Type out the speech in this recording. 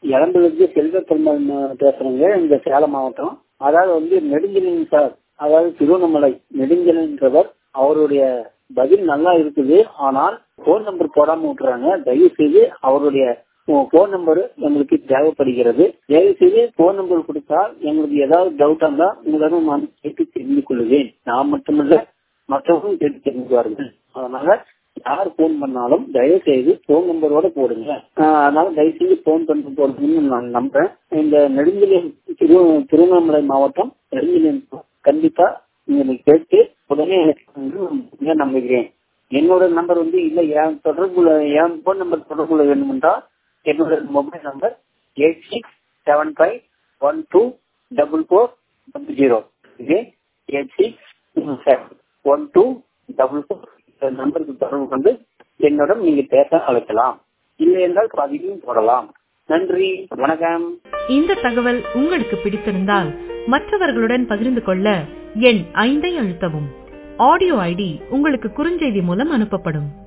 இளம்பிலிருந்து செல்வ பெருமாள் பேசுறேங்க இந்த சேலம் மாவட்டம் அதாவது வந்து நெடுஞ்சலின் சார் அதாவது திருவண்ணாமலை நெடுஞ்சலின்றவர் அவருடைய பதில் நல்லா இருக்குது ஆனால் போன் நம்பர் போடாம விட்டுறாங்க தயவு செய்து அவருடைய போன் நம்பர் எங்களுக்கு தேவைப்படுகிறது தயவு செய்து போன் நம்பர் கொடுத்தா எங்களுக்கு ஏதாவது டவுட் இருந்தா உங்களிடம் நான் கேட்டு தெரிந்து கொள்ளுவேன் நான் மட்டுமல்ல மற்றவர்களும் கேட்டு தெரிஞ்சுவார்கள் அதனால யார் போன் பண்ணாலும் தயவு செய்து போன் நம்பரோட போடுங்க அதனால தயவு செய்து போன் பண்ணி போடுங்கன்னு நான் நம்புறேன் இந்த நெடுஞ்சலியம் திரு திருவண்ணாமலை மாவட்டம் நெடுஞ்சலியம் கண்டிப்பா நீங்க கேட்டு உடனே எனக்கு நம்புகிறேன் என்னோட நம்பர் வந்து இல்ல என் தொடர்புல என் போன் நம்பர் தொடர்புல வேணுமென்றா என்னோட mobile number eight six seven five one two double four double zero இது eight six seven one two double four நம்பருக்கு தொடர்பு கொண்டு என்னுடன் நீங்க பேச அழைக்கலாம் இல்லை என்றால் பதிவையும் போடலாம் நன்றி வணக்கம் இந்த தகவல் உங்களுக்கு பிடித்திருந்தால் மற்றவர்களுடன் பகிர்ந்து கொள்ள எண் ஐந்தை அழுத்தவும் ஆடியோ ஐடி உங்களுக்கு குறுஞ்செய்தி மூலம் அனுப்பப்படும்